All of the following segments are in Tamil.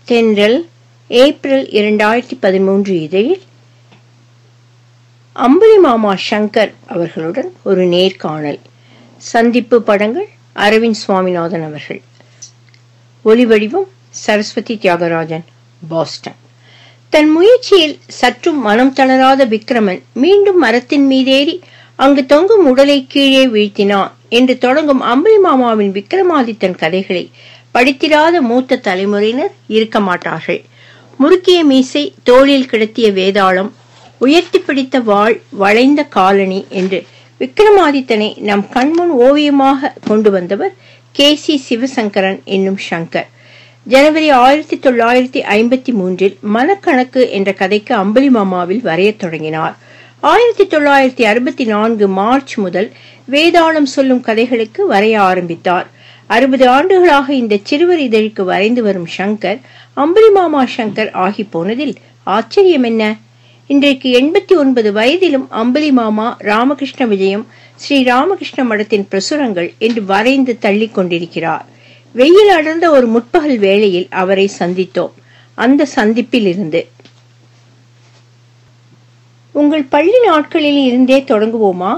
தென்றல் ஏப்ரல் இரண்டாயிரத்தி பதிமூன்று இதழில் அம்புலி மாமா சங்கர் அவர்களுடன் ஒரு நேர்காணல் சந்திப்பு படங்கள் அரவிந்த் சுவாமிநாதன் அவர்கள் ஒலிவடிவம் சரஸ்வதி தியாகராஜன் பாஸ்டன் தன் முயற்சியில் சற்றும் மனம் தளராத விக்ரமன் மீண்டும் மரத்தின் மீதேறி அங்கு தொங்கும் உடலை கீழே வீழ்த்தினான் என்று தொடங்கும் அம்புலி மாமாவின் விக்ரமாதித்தன் கதைகளை படித்திராத மூத்த தலைமுறையினர் இருக்க மாட்டார்கள் முறுக்கிய மீசை தோளில் கிடத்திய வேதாளம் உயர்த்தி பிடித்த வாள் வளைந்த காலணி என்று விக்ரமாதித்தனை நம் கண்முன் ஓவியமாக கொண்டு வந்தவர் கே சி சிவசங்கரன் என்னும் சங்கர் ஜனவரி ஆயிரத்தி தொள்ளாயிரத்தி ஐம்பத்தி மூன்றில் மனக்கணக்கு என்ற கதைக்கு அம்பலி மாமாவில் வரையத் தொடங்கினார் ஆயிரத்தி தொள்ளாயிரத்தி அறுபத்தி நான்கு மார்ச் முதல் வேதாளம் சொல்லும் கதைகளுக்கு வரைய ஆரம்பித்தார் அறுபது ஆண்டுகளாக இந்த சிறுவர் இதழுக்கு வரைந்து வரும் சங்கர் அம்பலி மாமா சங்கர் ஆகி போனதில் ஆச்சரியம் என்ன இன்றைக்கு எண்பத்தி ஒன்பது வயதிலும் அம்பலி மாமா ராமகிருஷ்ண விஜயம் ஸ்ரீ ராமகிருஷ்ண மடத்தின் பிரசுரங்கள் என்று வரைந்து தள்ளி கொண்டிருக்கிறார் வெயில் அடர்ந்த ஒரு முற்பகல் வேளையில் அவரை சந்தித்தோம் அந்த சந்திப்பில் இருந்து உங்கள் பள்ளி நாட்களில் இருந்தே தொடங்குவோமா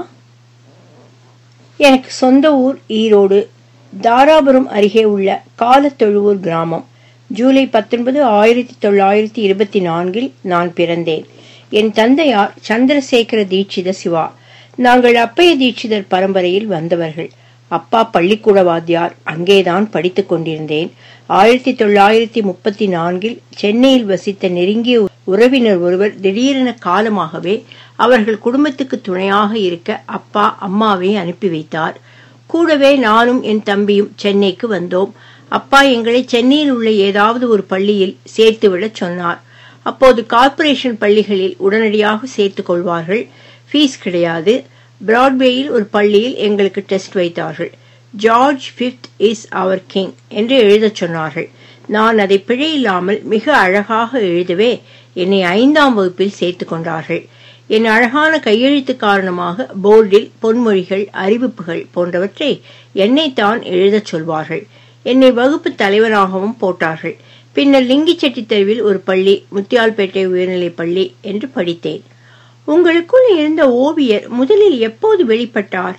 எனக்கு சொந்த ஊர் ஈரோடு தாராபுரம் அருகே உள்ள காலத்தொழுவூர் கிராமம் ஜூலை பத்தொன்பது ஆயிரத்தி தொள்ளாயிரத்தி இருபத்தி நான்கில் நான் பிறந்தேன் என் தந்தையார் சந்திரசேகர தீட்சித சிவா நாங்கள் அப்பைய தீட்சிதர் பரம்பரையில் வந்தவர்கள் அப்பா பள்ளிக்கூட வாத்தியார் அங்கேதான் படித்துக் கொண்டிருந்தேன் ஆயிரத்தி தொள்ளாயிரத்தி முப்பத்தி நான்கில் சென்னையில் வசித்த நெருங்கிய உறவினர் ஒருவர் திடீரென காலமாகவே அவர்கள் குடும்பத்துக்கு துணையாக இருக்க அப்பா அம்மாவை அனுப்பி வைத்தார் கூடவே நானும் என் தம்பியும் சென்னைக்கு வந்தோம் அப்பா எங்களை சென்னையில் உள்ள ஏதாவது ஒரு பள்ளியில் சேர்த்துவிடச் சொன்னார் அப்போது கார்ப்பரேஷன் பள்ளிகளில் உடனடியாக சேர்த்துக் கொள்வார்கள் ஃபீஸ் கிடையாது பிராட்வேயில் ஒரு பள்ளியில் எங்களுக்கு டெஸ்ட் வைத்தார்கள் George fifth is our king என்று எழுதச் சொன்னார்கள் நான் அதை பிழையில்லாமல் மிக அழகாக எழுதவே என்னை ஐந்தாம் வகுப்பில் சேர்த்துக் கொண்டார்கள் என் அழகான கையெழுத்து காரணமாக போர்டில் பொன்மொழிகள் அறிவிப்புகள் போன்றவற்றை என்னைத்தான் எழுதச் சொல்வார்கள் என்னை வகுப்பு தலைவராகவும் போட்டார்கள் பின்னர் லிங்கிச்செட்டி தெருவில் ஒரு பள்ளி முத்தியால்பேட்டை உயர்நிலைப் பள்ளி என்று படித்தேன் உங்களுக்குள் இருந்த ஓவியர் முதலில் எப்போது வெளிப்பட்டார்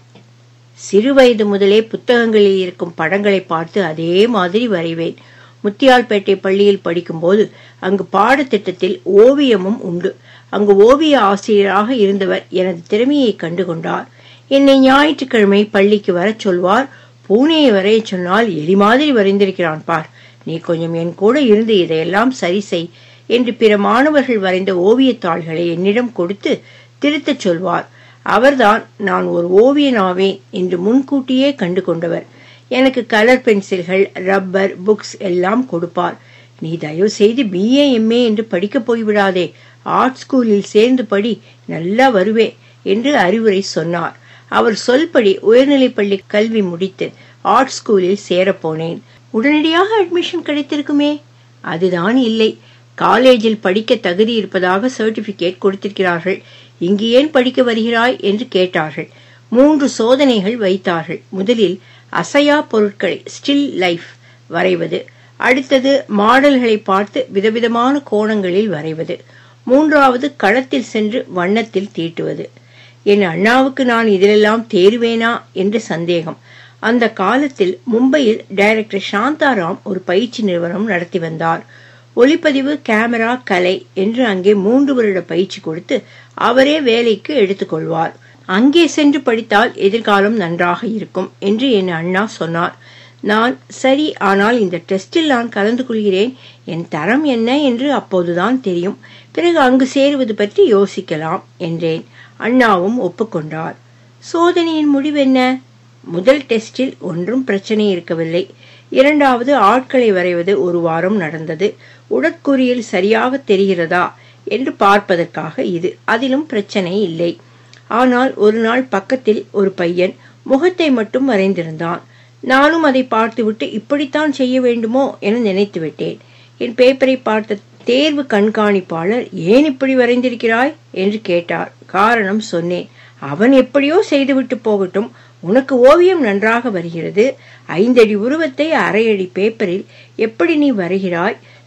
சிறுவயது முதலே புத்தகங்களில் இருக்கும் படங்களை பார்த்து அதே மாதிரி வரைவேன் முத்தியால்பேட்டை பள்ளியில் படிக்கும்போது அங்கு பாடத்திட்டத்தில் ஓவியமும் உண்டு அங்கு ஓவிய ஆசிரியராக இருந்தவர் எனது திறமையை கண்டுகொண்டார் என்னை ஞாயிற்றுக்கிழமை பள்ளிக்கு வரச் சொல்வார் பூனையை வரைய சொன்னால் எலி மாதிரி வரைந்திருக்கிறான் பார் நீ கொஞ்சம் என் கூட இருந்து இதையெல்லாம் சரி செய் என்று பிற மாணவர்கள் வரைந்த ஓவியத்தாள்களை என்னிடம் கொடுத்து திருத்தச் சொல்வார் அவர்தான் நான் ஒரு ஓவியனாவேன் என்று முன்கூட்டியே கண்டு கொண்டவர் எனக்கு கலர் பென்சில்கள் ரப்பர் புக்ஸ் எல்லாம் கொடுப்பார் நீ தயவு செய்து பிஏ எம்ஏ என்று படிக்கப் போய்விடாதே ஆர்ட் ஸ்கூலில் சேர்ந்து படி நல்லா வருவே என்று அறிவுரை சொன்னார் அவர் சொல்படி உயர்நிலைப்பள்ளி கல்வி முடித்து ஆர்ட் ஸ்கூலில் சேரப்போனேன் உடனடியாக அட்மிஷன் கிடைத்திருக்குமே அதுதான் இல்லை காலேஜில் படிக்க தகுதி இருப்பதாக சர்டிபிகேட் கொடுத்திருக்கிறார்கள் இங்கு ஏன் படிக்க வருகிறாய் என்று கேட்டார்கள் மூன்று சோதனைகள் வைத்தார்கள் முதலில் அசையா பொருட்களை ஸ்டில் லைஃப் வரைவது அடுத்தது மாடல்களை பார்த்து விதவிதமான கோணங்களில் வரைவது மூன்றாவது களத்தில் சென்று வண்ணத்தில் தீட்டுவது என் அண்ணாவுக்கு நான் இதிலெல்லாம் தேர்வேனா என்று சந்தேகம் அந்த காலத்தில் மும்பையில் டைரக்டர் சாந்தாராம் ஒரு பயிற்சி நிறுவனம் நடத்தி வந்தார் ஒளிப்பதிவு கேமரா கலை என்று அங்கே மூன்று வருட பயிற்சி கொடுத்து அவரே வேலைக்கு எடுத்துக்கொள்வார் அங்கே சென்று படித்தால் எதிர்காலம் நன்றாக இருக்கும் என்று என் அண்ணா சொன்னார் நான் சரி ஆனால் இந்த டெஸ்டில் நான் கலந்து கொள்கிறேன் என் தரம் என்ன என்று அப்போதுதான் தெரியும் பிறகு அங்கு சேருவது பற்றி யோசிக்கலாம் என்றேன் அண்ணாவும் ஒப்புக்கொண்டார் சோதனையின் முடிவென்ன முதல் டெஸ்டில் ஒன்றும் பிரச்சனை இருக்கவில்லை இரண்டாவது ஆட்களை வரைவது ஒரு வாரம் நடந்தது உடற்கூறியல் சரியாக தெரிகிறதா என்று பார்ப்பதற்காக இது அதிலும் பிரச்சனை இல்லை ஆனால் ஒரு நாள் பக்கத்தில் ஒரு பையன் முகத்தை மட்டும் வரைந்திருந்தான் நானும் அதை பார்த்துவிட்டு இப்படித்தான் செய்ய வேண்டுமோ என நினைத்து விட்டேன் என் பேப்பரை பார்த்த தேர்வு கண்காணிப்பாளர் ஏன் இப்படி வரைந்திருக்கிறாய் என்று கேட்டார் காரணம் சொன்னேன் அவன் எப்படியோ செய்துவிட்டு போகட்டும் உனக்கு ஓவியம் நன்றாக வருகிறது ஐந்தடி உருவத்தை அரையடி பேப்பரில் எப்படி நீ வரைகிறாய்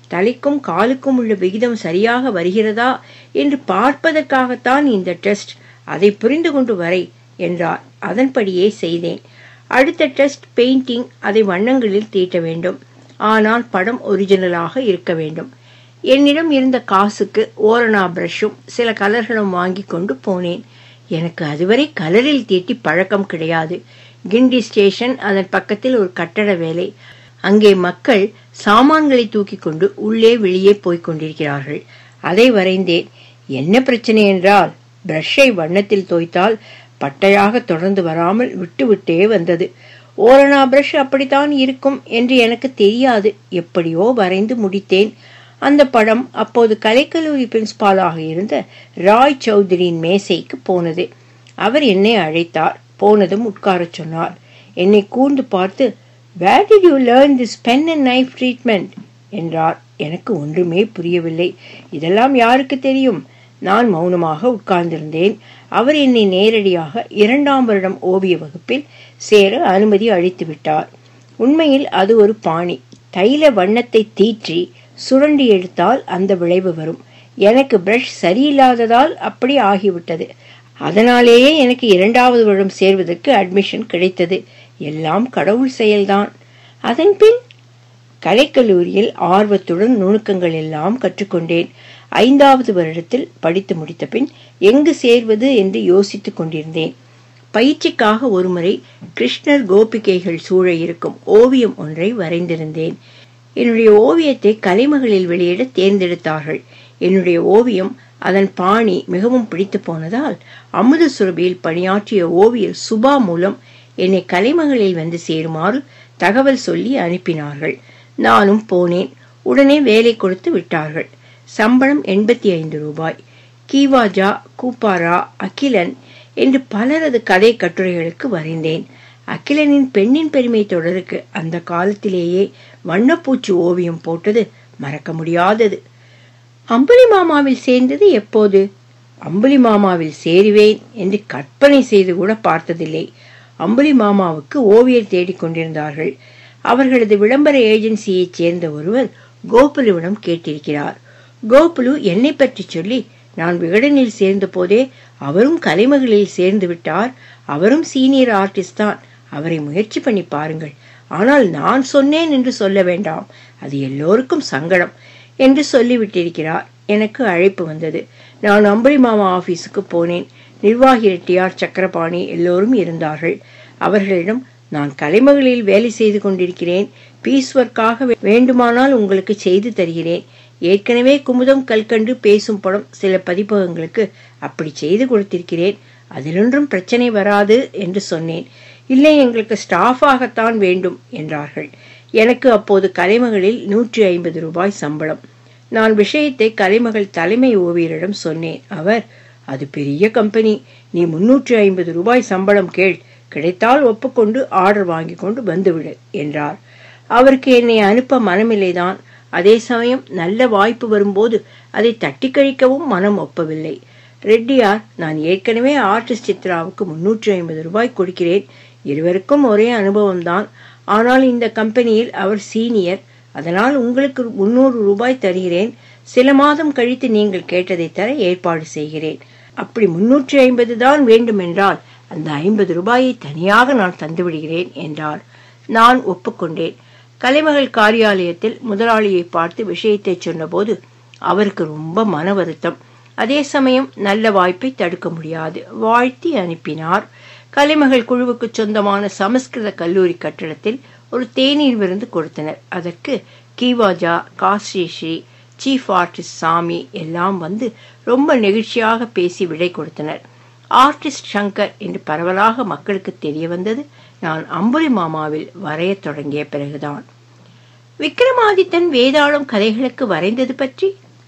தலைக்கும் காலுக்கும் உள்ள விகிதம் சரியாக வருகிறதா என்று பார்ப்பதற்காகத்தான் இந்த டெஸ்ட் அதை புரிந்து கொண்டு வரை என்றார் அதன்படியே செய்தேன் அடுத்த டெஸ்ட் பெயிண்டிங் அதை வண்ணங்களில் தீட்ட வேண்டும் ஆனால் படம் ஒரிஜினலாக இருக்க வேண்டும் என்னிடம் இருந்த காசுக்கு ஓரணா பிரஷும் சில கலர்களும் வாங்கி கொண்டு போனேன் எனக்கு அதுவரை கலரில் தீட்டி பழக்கம் கிடையாது கிண்டி ஸ்டேஷன் அதன் பக்கத்தில் ஒரு கட்டட வேலை அங்கே மக்கள் சாமான்களை தூக்கி கொண்டு உள்ளே வெளியே போய்க் கொண்டிருக்கிறார்கள் அதை வரைந்தேன் என்ன பிரச்சனை என்றால் பிரஷை வண்ணத்தில் தோய்த்தால் பட்டையாக தொடர்ந்து வராமல் விட்டு விட்டே வந்தது ஓரணா பிரஷ் அப்படித்தான் இருக்கும் என்று எனக்கு தெரியாது எப்படியோ வரைந்து முடித்தேன் அந்த படம் அப்போது கலைக்கல்லூரி பிரின்சிபாலாக இருந்த ராய் சௌத்ரியின் மேசைக்கு போனது அவர் என்னை அழைத்தார் போனதும் உட்காரச் சொன்னார் என்னை கூர்ந்து பார்த்து where did you learn this pen and knife treatment என்றார் எனக்கு ஒன்றுமே புரியவில்லை இதெல்லாம் யாருக்கு தெரியும் நான் மௌனமாக உட்கார்ந்திருந்தேன் அவர் என்னை நேரடியாக இரண்டாம் வருடம் ஓவிய வகுப்பில் சேர அனுமதி அளித்து விட்டார் உண்மையில் அது ஒரு பாணி தைல வண்ணத்தை தீற்றி சுரண்டி எடுத்தால் அந்த விளைவு வரும் எனக்கு பிரஷ் சரியில்லாததால் அப்படி ஆகிவிட்டது அதனாலேயே எனக்கு இரண்டாவது வருடம் சேர்வதற்கு அட்மிஷன் கிடைத்தது எல்லாம் கடவுள் செயல்தான் அதன் பின் கலைக்கல்லூரியில் ஆர்வத்துடன் நுணுக்கங்கள் எல்லாம் கற்றுக்கொண்டேன் ஐந்தாவது வருடத்தில் படித்து முடித்த பின் எங்கு சேர்வது என்று யோசித்துக் கொண்டிருந்தேன் பயிற்சிக்காக ஒருமுறை கிருஷ்ணர் கோபிகைகள் சூழ இருக்கும் ஓவியம் ஒன்றை வரைந்திருந்தேன் என்னுடைய ஓவியத்தை கலைமகளில் வெளியிட தேர்ந்தெடுத்தார்கள் என்னுடைய ஓவியம் அதன் பாணி மிகவும் பிடித்து போனதால் அமுத சுரபியில் பணியாற்றிய ஓவியர் சுபா மூலம் என்னை கலைமகளில் வந்து சேருமாறு தகவல் சொல்லி அனுப்பினார்கள் நானும் போனேன் உடனே வேலை கொடுத்து விட்டார்கள் சம்பளம் எண்பத்தி ஐந்து ரூபாய் கீவாஜா கூப்பாரா அகிலன் என்று பலரது கதை கட்டுரைகளுக்கு வரைந்தேன் அகிலனின் பெண்ணின் பெருமை தொடருக்கு அந்த காலத்திலேயே வண்ணப்பூச்சு ஓவியம் போட்டது மறக்க முடியாதது அம்புலி மாமாவில் சேர்ந்தது எப்போது அம்புலி மாமாவில் சேருவேன் என்று கற்பனை செய்து கூட பார்த்ததில்லை அம்புலி மாமாவுக்கு ஓவியர் தேடிக் கொண்டிருந்தார்கள் அவர்களது விளம்பர ஏஜென்சியைச் சேர்ந்த ஒருவர் கோகுலுவிடம் கேட்டிருக்கிறார் கோகுலு என்னை பற்றி சொல்லி நான் விகடனில் சேர்ந்த போதே அவரும் கலைமகளில் சேர்ந்து விட்டார் அவரும் சீனியர் ஆர்டிஸ்ட் தான் அவரை முயற்சி பண்ணி பாருங்கள் ஆனால் நான் சொன்னேன் என்று சொல்ல வேண்டாம் அது எல்லோருக்கும் சங்கடம் என்று சொல்லிவிட்டிருக்கிறார் எனக்கு அழைப்பு வந்தது நான் அம்புலி மாமா ஆபீஸுக்கு போனேன் நிர்வாகி ரெட்டியார் சக்கரபாணி எல்லோரும் இருந்தார்கள் அவர்களிடம் நான் கலைமகளில் வேலை செய்து கொண்டிருக்கிறேன் பீஸ் ஒர்க்காக வேண்டுமானால் உங்களுக்கு செய்து தருகிறேன் ஏற்கனவே குமுதம் கல்கண்டு பேசும் படம் சில பதிப்பகங்களுக்கு அப்படி செய்து கொடுத்திருக்கிறேன் அதிலொன்றும் பிரச்சனை வராது என்று சொன்னேன் இல்லை எங்களுக்கு ஸ்டாஃபாகத்தான் வேண்டும் என்றார்கள் எனக்கு அப்போது கலைமகளில் நூற்றி ஐம்பது ரூபாய் சம்பளம் நான் விஷயத்தை கலைமகள் தலைமை ஓவியரிடம் சொன்னேன் அவர் அது பெரிய கம்பெனி நீ முன்னூற்றி ஐம்பது ரூபாய் சம்பளம் கேள் கிடைத்தால் ஒப்புக்கொண்டு ஆர்டர் வாங்கி கொண்டு வந்துவிடு என்றார் அவருக்கு என்னை அனுப்ப மனமில்லைதான் அதே சமயம் நல்ல வாய்ப்பு வரும்போது அதை தட்டி கழிக்கவும் மனம் ஒப்பவில்லை ரெட்டியார் நான் ஏற்கனவே ஆர்டிஸ்ட் சித்ராவுக்கு முன்னூற்றி ஐம்பது ரூபாய் கொடுக்கிறேன் இருவருக்கும் ஒரே அனுபவம்தான் ஆனால் இந்த கம்பெனியில் அவர் சீனியர் அதனால் உங்களுக்கு முன்னூறு ரூபாய் தருகிறேன் சில மாதம் கழித்து நீங்கள் கேட்டதை தர ஏற்பாடு செய்கிறேன் அப்படி முன்னூற்றி ஐம்பது தான் வேண்டுமென்றால் அந்த ஐம்பது ரூபாயை தனியாக நான் தந்துவிடுகிறேன் என்றார் நான் ஒப்புக்கொண்டேன் கலைமகள் காரியாலயத்தில் முதலாளியை பார்த்து விஷயத்தை சொன்னபோது அவருக்கு ரொம்ப மன வருத்தம் அதே சமயம் நல்ல வாய்ப்பை தடுக்க முடியாது வாழ்த்தி அனுப்பினார் கலைமகள் குழுவுக்கு சொந்தமான சமஸ்கிருத கல்லூரி கட்டிடத்தில் ஒரு தேநீர் விருந்து கொடுத்தனர் அதற்கு கீவாஜா காஸ்ரீஸ்ரீ சீஃப் ஆர்டிஸ்ட் சாமி எல்லாம் வந்து ரொம்ப நெகிழ்ச்சியாக பேசி விடை கொடுத்தனர் ஆர்டிஸ்ட் சங்கர் என்று பரவலாக மக்களுக்கு தெரிய வந்தது நான் அம்புலி மாமாவில் வரையத் தொடங்கிய பிறகுதான் விக்ரமாதித்தன் வேதாளம் கதைகளுக்கு வரைந்தது பற்றி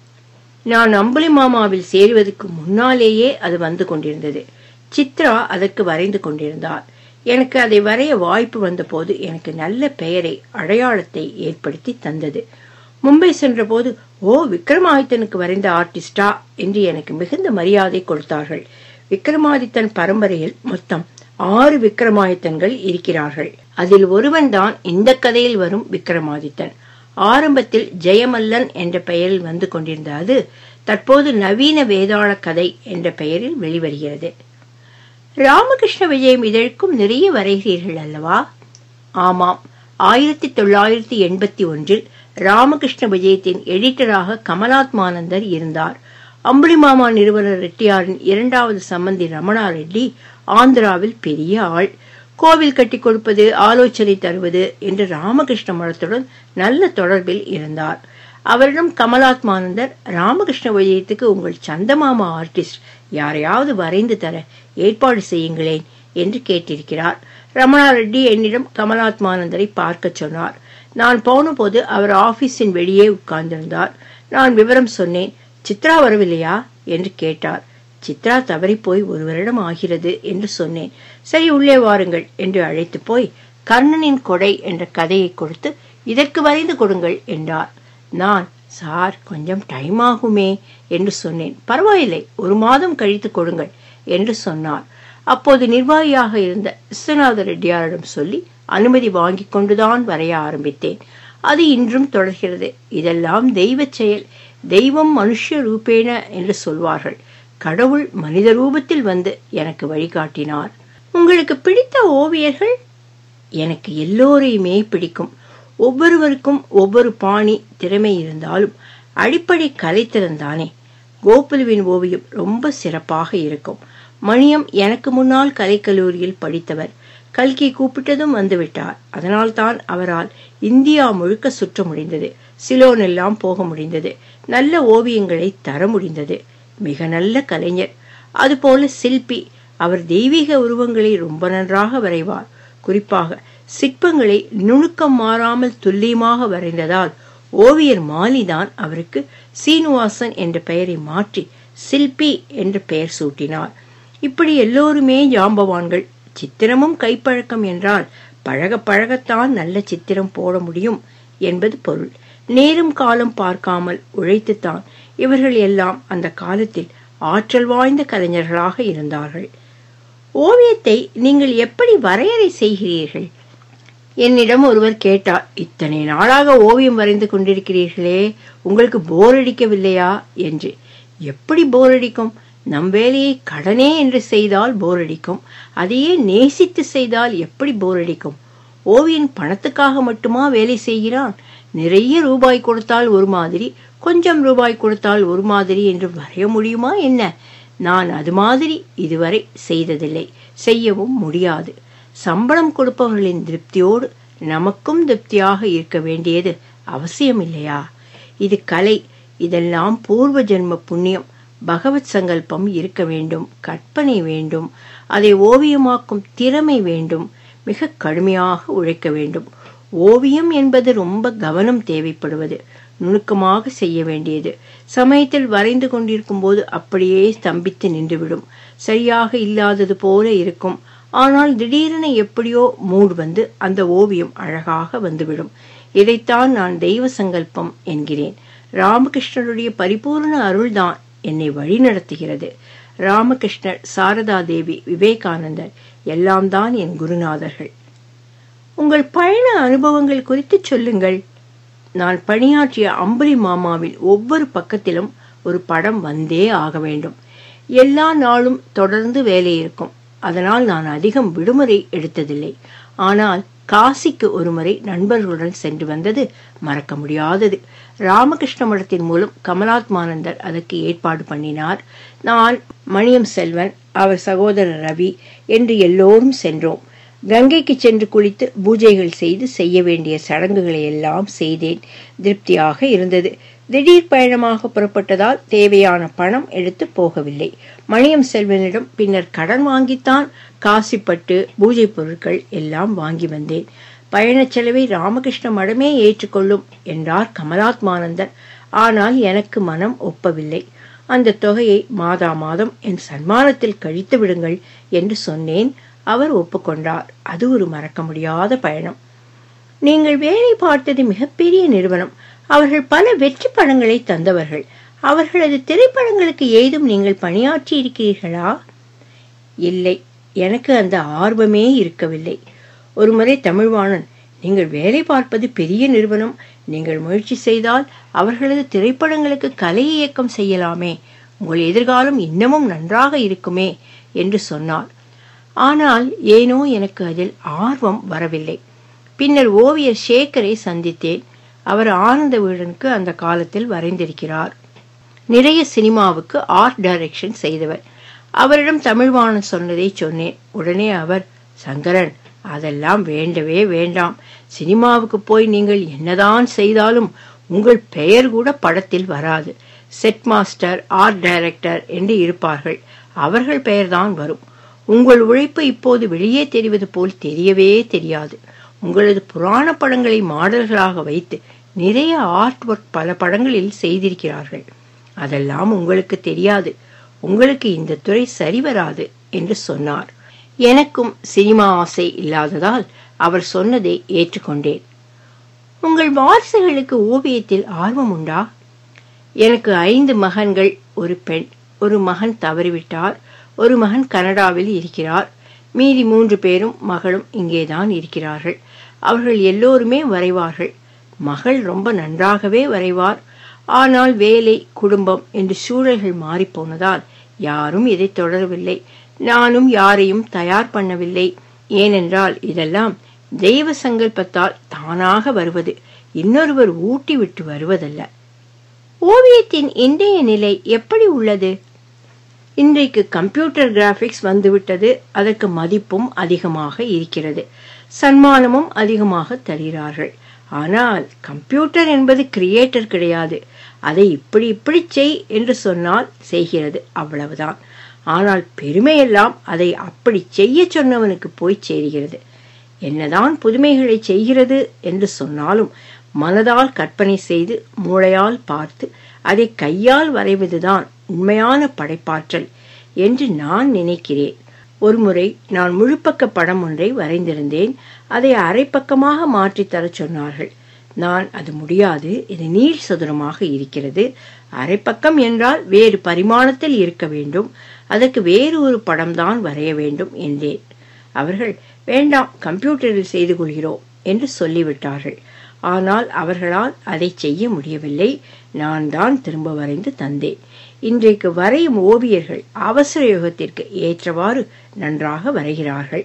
நான் அம்புலி மாமாவில் சேருவதற்கு முன்னாலேயே அது வந்து கொண்டிருந்தது சித்ரா அதற்கு வரைந்து கொண்டிருந்தார் எனக்கு அதை வரைய வாய்ப்பு வந்தபோது எனக்கு நல்ல பெயரை அடையாளத்தை ஏற்படுத்தி தந்தது மும்பை சென்றபோது ஓ விக்ரமாதித்தனுக்கு வரைந்த ஆர்டிஸ்டா என்று எனக்கு மிகுந்த மரியாதை கொடுத்தார்கள் விக்ரமாதித்தன் பரம்பரையில் மொத்தம் ஆறு விக்ரமாதித்தன்கள் இருக்கிறார்கள் அதில் ஒருவன் தான் இந்த கதையில் வரும் விக்ரமாதித்தன் ஆரம்பத்தில் ஜெயமல்லன் என்ற பெயரில் வந்து கொண்டிருந்த அது தற்போது நவீன வேதாள கதை என்ற பெயரில் வெளிவருகிறது ராமகிருஷ்ண விஜயம் இதழுக்கும் நிறைய வரைகிறீர்கள் அல்லவா ஆமாம் ஆயிரத்தி தொள்ளாயிரத்தி எண்பத்தி ஒன்றில் ராமகிருஷ்ண விஜயத்தின் எடிட்டராக கமலாத்மானந்தர் இருந்தார் அம்புலிமாமா நிறுவனர் ரெட்டியாரின் இரண்டாவது சம்பந்தி ரமணா ரெட்டி ஆந்திராவில் பெரிய ஆள் கோவில் கட்டி கொடுப்பது ஆலோசனை தருவது என்று ராமகிருஷ்ண மடத்துடன் நல்ல தொடர்பில் இருந்தார் அவரிடம் கமலாத்மானந்தர் ராமகிருஷ்ண விஜயத்துக்கு உங்கள் சந்தமாமா ஆர்டிஸ்ட் யாரையாவது வரைந்து தர ஏற்பாடு செய்யுங்களேன் என்று கேட்டிருக்கிறார் ரமணா ரெட்டி என்னிடம் கமலாத்மானந்தரை பார்க்க சொன்னார் நான் போனபோது அவர் ஆபீஸின் வெளியே உட்கார்ந்திருந்தார் நான் விவரம் சொன்னேன் சித்ரா வரவில்லையா என்று கேட்டார் சித்ரா தவறி போய் ஒரு வருடம் ஆகிறது என்று சொன்னேன் சரி உள்ளே வாருங்கள் என்று அழைத்து போய் கர்ணனின் கொடை என்ற கதையை கொடுத்து இதற்கு வரைந்து கொடுங்கள் என்றார் நான் சார் கொஞ்சம் டைம் ஆகுமே என்று சொன்னேன் பரவாயில்லை ஒரு மாதம் கழித்து கொடுங்கள் என்று சொன்னார் அப்போது நிர்வாகியாக இருந்த விஸ்வநாத ரெட்டியாரிடம் சொல்லி அனுமதி வாங்கி கொண்டுதான் வரைய ஆரம்பித்தேன் அது இன்றும் தொடர்கிறது இதெல்லாம் தெய்வ செயல் தெய்வம் மனுஷ ரூபேன என்று சொல்வார்கள் கடவுள் மனித ரூபத்தில் வந்து எனக்கு வழிகாட்டினார் உங்களுக்கு பிடித்த ஓவியர்கள் எனக்கு எல்லோரையுமே பிடிக்கும் ஒவ்வொருவருக்கும் ஒவ்வொரு பாணி திறமை இருந்தாலும் அடிப்படை கலைத்திறன் தானே கோகுலுவின் ஓவியம் ரொம்ப சிறப்பாக இருக்கும் மணியம் எனக்கு முன்னால் கலைக்கல்லூரியில் படித்தவர் கல்கி கூப்பிட்டதும் வந்துவிட்டார் அதனால் தான் அவரால் இந்தியா முழுக்க சுற்ற முடிந்தது சிலோன் எல்லாம் போக முடிந்தது நல்ல ஓவியங்களை தர முடிந்தது மிக நல்ல கலைஞர் அதுபோல சிற்பி அவர் தெய்வீக உருவங்களை ரொம்ப நன்றாக வரைவார் குறிப்பாக சிற்பங்களை நுணுக்கம் மாறாமல் துல்லியமாக வரைந்ததால் ஓவியர் மாலிதான் அவருக்கு சீனிவாசன் என்ற பெயரை மாற்றி சில்பி என்ற பெயர் சூட்டினார் இப்படி எல்லோருமே ஜாம்பவான்கள் சித்திரமும் கைப்பழக்கம் என்றால் பழக பழகத்தான் நல்ல சித்திரம் போட முடியும் என்பது பொருள் நேரும் காலம் பார்க்காமல் உழைத்துத்தான் இவர்கள் எல்லாம் அந்த காலத்தில் ஆற்றல் வாய்ந்த கலைஞர்களாக இருந்தார்கள் ஓவியத்தை நீங்கள் எப்படி வரையறை செய்கிறீர்கள் என்னிடம் ஒருவர் கேட்டார் இத்தனை நாளாக ஓவியம் வரைந்து கொண்டிருக்கிறீர்களே உங்களுக்கு போர் அடிக்கவில்லையா என்று எப்படி போர் அடிக்கும் நம் வேலையை கடனே என்று செய்தால் போர் அடிக்கும் அதையே நேசித்து செய்தால் எப்படி போர் அடிக்கும் ஓவியன் பணத்துக்காக மட்டுமா வேலை செய்கிறான் நிறைய ரூபாய் கொடுத்தால் ஒரு மாதிரி கொஞ்சம் ரூபாய் கொடுத்தால் ஒரு மாதிரி என்று வரைய முடியுமா என்ன நான் அது மாதிரி இதுவரை செய்ததில்லை செய்யவும் முடியாது சம்பளம் கொடுப்பவர்களின் திருப்தியோடு நமக்கும் திருப்தியாக இருக்க வேண்டியது அவசியம் இல்லையா இது கலை இதெல்லாம் பூர்வ ஜென்ம புண்ணியம் பகவத் சங்கல்பம் இருக்க வேண்டும் கற்பனை வேண்டும் அதை ஓவியமாக்கும் திறமை வேண்டும் மிக கடுமையாக உழைக்க வேண்டும் ஓவியம் என்பது ரொம்ப கவனம் தேவைப்படுவது நுணுக்கமாக செய்ய வேண்டியது சமயத்தில் வரைந்து கொண்டிருக்கும் போது அப்படியே ஸ்தம்பித்து நின்றுவிடும் சரியாக இல்லாதது போல இருக்கும் ஆனால் திடீரென எப்படியோ மூடு வந்து அந்த ஓவியம் அழகாக வந்துவிடும் இதைத்தான் நான் தெய்வ சங்கல்பம் என்கிறேன் ராமகிருஷ்ணருடைய பரிபூர்ண அருள்தான் என்னை வழிநடத்துகிறது ராமகிருஷ்ணர் சாரதா தேவி விவேகானந்தர் எல்லாம் தான் என் குருநாதர்கள் உங்கள் பயண அனுபவங்கள் குறித்து சொல்லுங்கள் நான் பணியாற்றிய அம்புலி மாமாவில் ஒவ்வொரு பக்கத்திலும் ஒரு படம் வந்தே ஆக வேண்டும் எல்லா நாளும் தொடர்ந்து வேலை இருக்கும் அதனால் நான் அதிகம் விடுமுறை எடுத்ததில்லை ஆனால் காசிக்கு ஒருமுறை நண்பர்களுடன் சென்று வந்தது மறக்க முடியாதது ராமகிருஷ்ண மடத்தின் மூலம் கமலாத்மானந்தர் அதற்கு ஏற்பாடு பண்ணினார் நான் மணியம் செல்வன் அவர் சகோதரர் ரவி என்று எல்லோரும் சென்றோம் கங்கைக்கு சென்று குளித்து பூஜைகள் செய்து செய்ய வேண்டிய சடங்குகளை எல்லாம் செய்தேன் திருப்தியாக இருந்தது திடீர் பயணமாக புறப்பட்டதால் தேவையான பணம் எடுத்து போகவில்லை மணியம் செல்வனிடம் பின்னர் கடன் வாங்கித்தான் காசிப்பட்டு பூஜை பொருட்கள் எல்லாம் வாங்கி வந்தேன் பயணச் செலவை ராமகிருஷ்ண மடமே ஏற்றுக்கொள்ளும் என்றார் கமலாத்மானந்தர் ஆனால் எனக்கு மனம் ஒப்பவில்லை அந்த தொகையை மாதா மாதம் என் சன்மானத்தில் கழித்து விடுங்கள் என்று சொன்னேன் அவர் ஒப்புக்கொண்டார் அது ஒரு மறக்க முடியாத பயணம் நீங்கள் வேலை பார்த்தது மிகப்பெரிய நிறுவனம் அவர்கள் பல வெற்றி படங்களை தந்தவர்கள் அவர்களது திரைப்படங்களுக்கு ஏதும் நீங்கள் பணியாற்றி இருக்கிறீர்களா இல்லை எனக்கு அந்த ஆர்வமே இருக்கவில்லை ஒருமுறை தமிழ்வாணன் நீங்கள் வேலை பார்ப்பது பெரிய நிறுவனம் நீங்கள் முயற்சி செய்தால் அவர்களது திரைப்படங்களுக்கு கலை இயக்கம் செய்யலாமே உங்கள் எதிர்காலம் இன்னமும் நன்றாக இருக்குமே என்று சொன்னார் ஆனால் ஏனோ எனக்கு அதில் ஆர்வம் வரவில்லை பின்னர் ஓவியர் சேகரை சந்தித்தேன் அவர் ஆனந்த வீடனுக்கு அந்த காலத்தில் வரைந்திருக்கிறார் நிறைய சினிமாவுக்கு ஆர்ட் டைரக்ஷன் செய்தவர் அவரிடம் தமிழ்வாணன் சொன்னதை சொன்னேன் உடனே அவர் சங்கரன் அதெல்லாம் வேண்டவே வேண்டாம் சினிமாவுக்கு போய் நீங்கள் என்னதான் செய்தாலும் உங்கள் பெயர் கூட படத்தில் வராது செட் மாஸ்டர் ஆர்ட் டைரக்டர் என்று இருப்பார்கள் அவர்கள் பெயர்தான் வரும் உங்கள் உழைப்பு இப்போது வெளியே தெரிவது போல் தெரியவே தெரியாது உங்களது புராண படங்களை மாடல்களாக வைத்து நிறைய ஆர்ட் ஒர்க் பல படங்களில் செய்திருக்கிறார்கள் அதெல்லாம் உங்களுக்கு தெரியாது உங்களுக்கு இந்த துறை சரிவராது என்று சொன்னார் எனக்கும் சினிமா ஆசை இல்லாததால் அவர் சொன்னதை ஏற்றுக்கொண்டேன் உங்கள் வாரிசுகளுக்கு ஓவியத்தில் ஆர்வம் உண்டா எனக்கு ஐந்து மகன்கள் ஒரு பெண் ஒரு மகன் தவறிவிட்டார் ஒரு மகன் கனடாவில் இருக்கிறார் மீதி மூன்று பேரும் மகளும் இங்கேதான் இருக்கிறார்கள் அவர்கள் எல்லோருமே வரைவார்கள் மகள் ரொம்ப நன்றாகவே வரைவார் ஆனால் வேலை குடும்பம் என்று சூழல்கள் மாறிப்போனதால் யாரும் இதை தொடரவில்லை நானும் யாரையும் தயார் பண்ணவில்லை ஏனென்றால் இதெல்லாம் தெய்வ சங்கல்பத்தால் தானாக வருவது இன்னொருவர் ஊட்டி விட்டு வருவதல்ல ஓவியத்தின் இன்றைய நிலை எப்படி உள்ளது இன்றைக்கு கம்ப்யூட்டர் கிராபிக்ஸ் வந்துவிட்டது அதற்கு மதிப்பும் அதிகமாக இருக்கிறது சன்மானமும் அதிகமாக தருகிறார்கள் ஆனால் கம்ப்யூட்டர் என்பது கிரியேட்டர் கிடையாது அதை இப்படி இப்படி செய் என்று சொன்னால் செய்கிறது அவ்வளவுதான் ஆனால் பெருமையெல்லாம் அதை அப்படி செய்ய சொன்னவனுக்கு போய் சேருகிறது என்னதான் புதுமைகளை செய்கிறது என்று சொன்னாலும் மனதால் கற்பனை செய்து மூளையால் பார்த்து அதை கையால் வரைவதுதான் உண்மையான படைப்பாற்றல் என்று நான் நினைக்கிறேன் ஒருமுறை நான் முழுப்பக்க படம் ஒன்றை வரைந்திருந்தேன் அதை அரைப்பக்கமாக மாற்றி தரச் சொன்னார்கள் நான் அது முடியாது இது நீள் சதுரமாக இருக்கிறது அரைப்பக்கம் என்றால் வேறு பரிமாணத்தில் இருக்க வேண்டும் அதற்கு வேறு ஒரு படம்தான் வரைய வேண்டும் என்றேன் அவர்கள் வேண்டாம் கம்ப்யூட்டரில் செய்து கொள்கிறோம் என்று சொல்லிவிட்டார்கள் ஆனால் அவர்களால் அதை செய்ய முடியவில்லை நான் தான் திரும்ப வரைந்து தந்தேன் இன்றைக்கு வரையும் ஓவியர்கள் அவசர யுகத்திற்கு ஏற்றவாறு நன்றாக வரைகிறார்கள்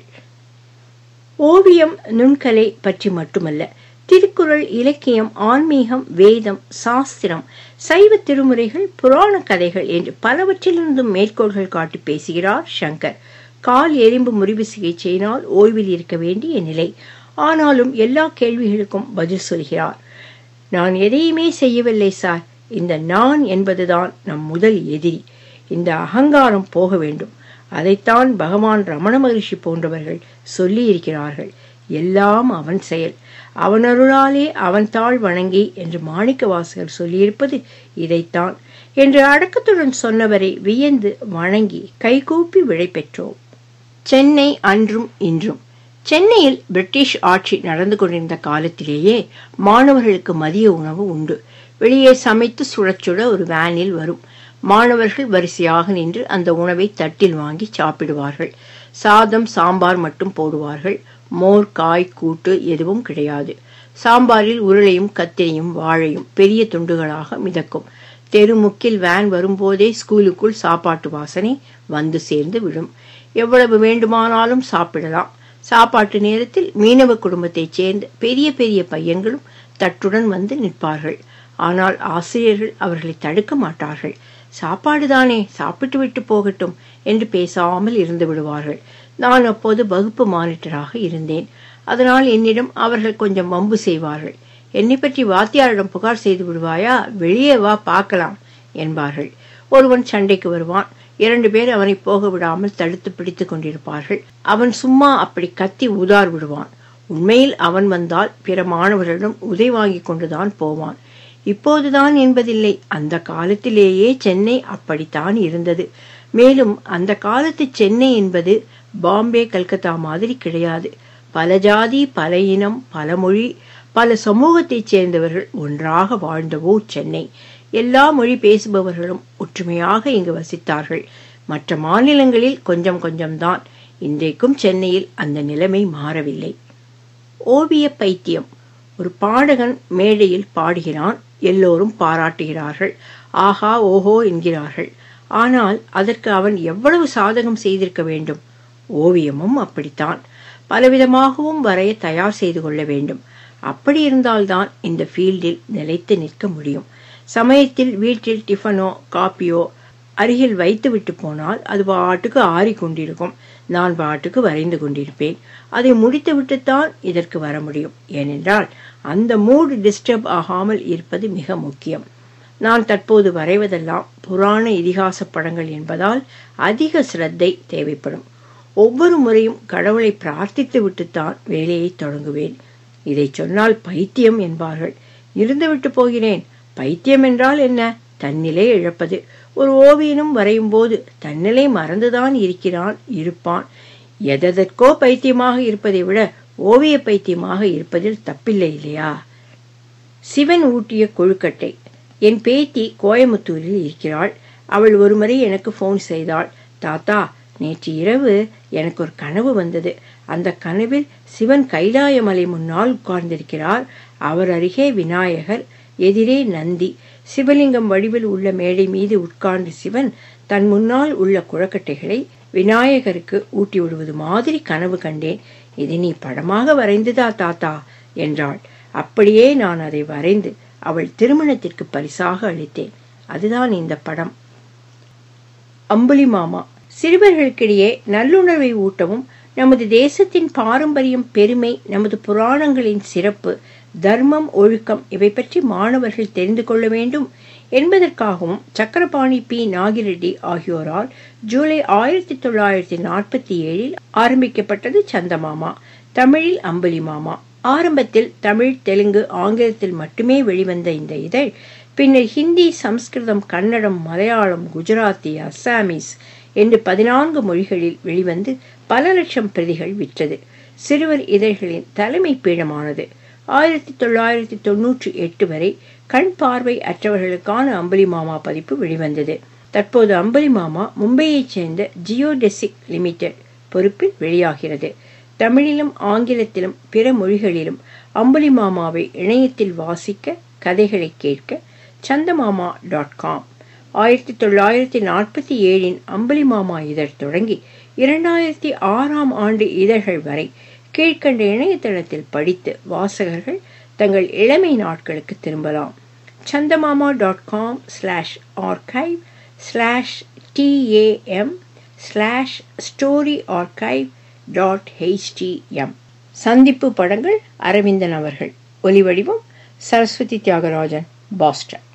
ஓவியம் நுண்கலை பற்றி மட்டுமல்ல திருக்குறள் இலக்கியம் ஆன்மீகம் வேதம் சாஸ்திரம் சைவ திருமுறைகள் புராண கதைகள் என்று பலவற்றிலிருந்தும் மேற்கோள்கள் காட்டி பேசுகிறார் சங்கர் கால் எறும்பு முறிவு சிகிச்சையினால் ஓய்வில் இருக்க வேண்டிய நிலை ஆனாலும் எல்லா கேள்விகளுக்கும் பதில் சொல்கிறார் நான் எதையுமே செய்யவில்லை சார் இந்த நான் என்பதுதான் நம் முதல் எதிரி இந்த அகங்காரம் போக வேண்டும் அதைத்தான் பகவான் ரமண மகரிஷி போன்றவர்கள் சொல்லி இருக்கிறார்கள் எல்லாம் அவன் செயல் அவனருளாலே அவன் தாழ் வணங்கி என்று மாணிக்க வாசகர் சொல்லியிருப்பது இதைத்தான் என்று அடக்கத்துடன் சொன்னவரை வியந்து வணங்கி கைகூப்பி விடை பெற்றோம் சென்னை அன்றும் இன்றும் சென்னையில் பிரிட்டிஷ் ஆட்சி நடந்து கொண்டிருந்த காலத்திலேயே மாணவர்களுக்கு மதிய உணவு உண்டு வெளியே சமைத்து சுடச்சுட ஒரு வேனில் வரும் மாணவர்கள் வரிசையாக நின்று அந்த உணவை தட்டில் வாங்கி சாப்பிடுவார்கள் சாதம் சாம்பார் மட்டும் போடுவார்கள் மோர் காய் கூட்டு எதுவும் கிடையாது சாம்பாரில் உருளையும் கத்திரியும் வாழையும் பெரிய துண்டுகளாக மிதக்கும் தெருமுக்கில் வேன் வரும்போதே ஸ்கூலுக்குள் சாப்பாட்டு வாசனை வந்து சேர்ந்து விடும் எவ்வளவு வேண்டுமானாலும் சாப்பிடலாம் சாப்பாட்டு நேரத்தில் மீனவ குடும்பத்தைச் சேர்ந்த பெரிய பெரிய பையன்களும் தட்டுடன் வந்து நிற்பார்கள் ஆனால் ஆசிரியர்கள் அவர்களை தடுக்க மாட்டார்கள் சாப்பாடு தானே சாப்பிட்டு விட்டு போகட்டும் என்று பேசாமல் இருந்து விடுவார்கள் நான் அப்போது வகுப்பு மானிட்டராக இருந்தேன் அதனால் என்னிடம் அவர்கள் கொஞ்சம் வம்பு செய்வார்கள் என்னை பற்றி வாத்தியாரிடம் புகார் செய்து விடுவாயா வெளியே வா பார்க்கலாம் என்பார்கள் ஒருவன் சண்டைக்கு வருவான் இரண்டு பேர் அவனை போக விடாமல் தடுத்து பிடித்துக் கொண்டிருப்பார்கள் அவன் சும்மா அப்படி கத்தி உதார் விடுவான் உண்மையில் அவன் வந்தால் பிற மாணவர்களிடம் உதை வாங்கி கொண்டுதான் போவான் இப்போதுதான் என்பதில்லை அந்த காலத்திலேயே சென்னை அப்படித்தான் இருந்தது மேலும் அந்த காலத்து சென்னை என்பது பாம்பே கல்கத்தா மாதிரி கிடையாது பல ஜாதி பல இனம் பல மொழி பல சமூகத்தைச் சேர்ந்தவர்கள் ஒன்றாக வாழ்ந்த ஊர் சென்னை எல்லா மொழி பேசுபவர்களும் ஒற்றுமையாக இங்கு வசித்தார்கள் மற்ற மாநிலங்களில் கொஞ்சம் கொஞ்சம்தான் இன்றைக்கும் சென்னையில் அந்த நிலைமை மாறவில்லை ஓவிய பைத்தியம் ஒரு பாடகன் மேடையில் பாடுகிறான் எல்லோரும் பாராட்டுகிறார்கள் ஆஹா ஓஹோ என்கிறார்கள் ஆனால் அதற்கு அவன் எவ்வளவு சாதகம் செய்திருக்க வேண்டும் ஓவியமும் அப்படித்தான் பலவிதமாகவும் வரைய தயார் செய்து கொள்ள வேண்டும் அப்படி இருந்தால்தான் இந்த ஃபீல்டில் நிலைத்து நிற்க முடியும் சமயத்தில் வீட்டில் டிஃபனோ காப்பியோ அருகில் வைத்து விட்டு போனால் அது பாட்டுக்கு ஆறிக்கொண்டிருக்கும் நான் பாட்டுக்கு வரைந்து கொண்டிருப்பேன் அதை முடித்து விட்டுத்தான் இதற்கு வர முடியும் ஏனென்றால் அந்த மூடு டிஸ்டர்ப் ஆகாமல் இருப்பது மிக முக்கியம் நான் தற்போது வரைவதெல்லாம் புராண இதிகாச படங்கள் என்பதால் அதிக சிரத்தை தேவைப்படும் ஒவ்வொரு முறையும் கடவுளை பிரார்த்தித்து விட்டுத்தான் வேலையை தொடங்குவேன் இதை சொன்னால் பைத்தியம் என்பார்கள் இருந்துவிட்டு போகிறேன் பைத்தியம் என்றால் என்ன தன்னிலை இழப்பது ஒரு ஓவியனும் வரையும் போது தன்னிலை மறந்துதான் இருக்கிறான் இருப்பான் எதற்கோ பைத்தியமாக இருப்பதை விட ஓவிய பைத்தியமாக இருப்பதில் தப்பில்லை இல்லையா சிவன் ஊட்டிய கொழுக்கட்டை என் பேத்தி கோயமுத்தூரில் இருக்கிறாள் அவள் ஒருமுறை எனக்கு ஃபோன் செய்தாள் தாத்தா நேற்று இரவு எனக்கு ஒரு கனவு வந்தது அந்த கனவில் சிவன் கைலாயமலை முன்னால் உட்கார்ந்திருக்கிறார் அவர் அருகே விநாயகர் எதிரே நந்தி சிவலிங்கம் வடிவில் உள்ள மேடை மீது உட்கார்ந்து சிவன் தன் முன்னால் உள்ள குழக்கட்டைகளை விநாயகருக்கு ஊட்டி விடுவது மாதிரி கனவு கண்டேன் இது நீ படமாக வரைந்துதா தாத்தா என்றாள் அப்படியே நான் அதை வரைந்து அவள் திருமணத்திற்கு பரிசாக அளித்தேன் அதுதான் இந்த படம் அம்புலி மாமா சிறுவர்களுக்கிடையே நல்லுணர்வை ஊட்டவும் நமது தேசத்தின் பாரம்பரியம் பெருமை நமது புராணங்களின் சிறப்பு தர்மம் ஒழுக்கம் இவை பற்றி மாணவர்கள் தெரிந்து கொள்ள வேண்டும் என்பதற்காகவும் சக்கரபாணி பி நாகிரெட்டி ஆகியோரால் ஜூலை ஆயிரத்தி தொள்ளாயிரத்தி நாற்பத்தி ஏழில் ஆரம்பிக்கப்பட்டது சந்தமாமா தமிழில் அம்பலி மாமா ஆரம்பத்தில் தமிழ் தெலுங்கு ஆங்கிலத்தில் மட்டுமே வெளிவந்த இந்த இதழ் பின்னர் ஹிந்தி சம்ஸ்கிருதம் கன்னடம் மலையாளம் குஜராத்தி அஸ்ஸாமீஸ் என்று பதினான்கு மொழிகளில் வெளிவந்து பல லட்சம் பிரதிகள் விற்றது சிறுவர் இதழ்களின் தலைமை பீடமானது ஆயிரத்தி தொள்ளாயிரத்தி தொன்னூற்றி எட்டு வரை கண் பார்வை அற்றவர்களுக்கான அம்பலி மாமா பதிப்பு வெளிவந்தது தற்போது அம்பலி மாமா மும்பையைச் சேர்ந்த ஜியோடெசிக் லிமிடெட் பொறுப்பில் வெளியாகிறது தமிழிலும் ஆங்கிலத்திலும் பிற மொழிகளிலும் அம்பலி மாமாவை இணையத்தில் வாசிக்க கதைகளை கேட்க சந்தமாமா டாட் காம் ஆயிரத்தி தொள்ளாயிரத்தி நாற்பத்தி ஏழின் அம்பலி மாமா இதழ் தொடங்கி இரண்டாயிரத்தி ஆறாம் ஆண்டு இதழ்கள் வரை கீழ்கண்ட இணையதளத்தில் படித்து வாசகர்கள் தங்கள் இளமை நாட்களுக்கு திரும்பலாம் Chandamama dot com slash archive slash TAM slash story archive dot HTM சந்திப்பு படங்கள் அரவிந்தன் அவர்கள் ஒலிவடிவம் சரஸ்வதி தியாகராஜன் பாஸ்டன்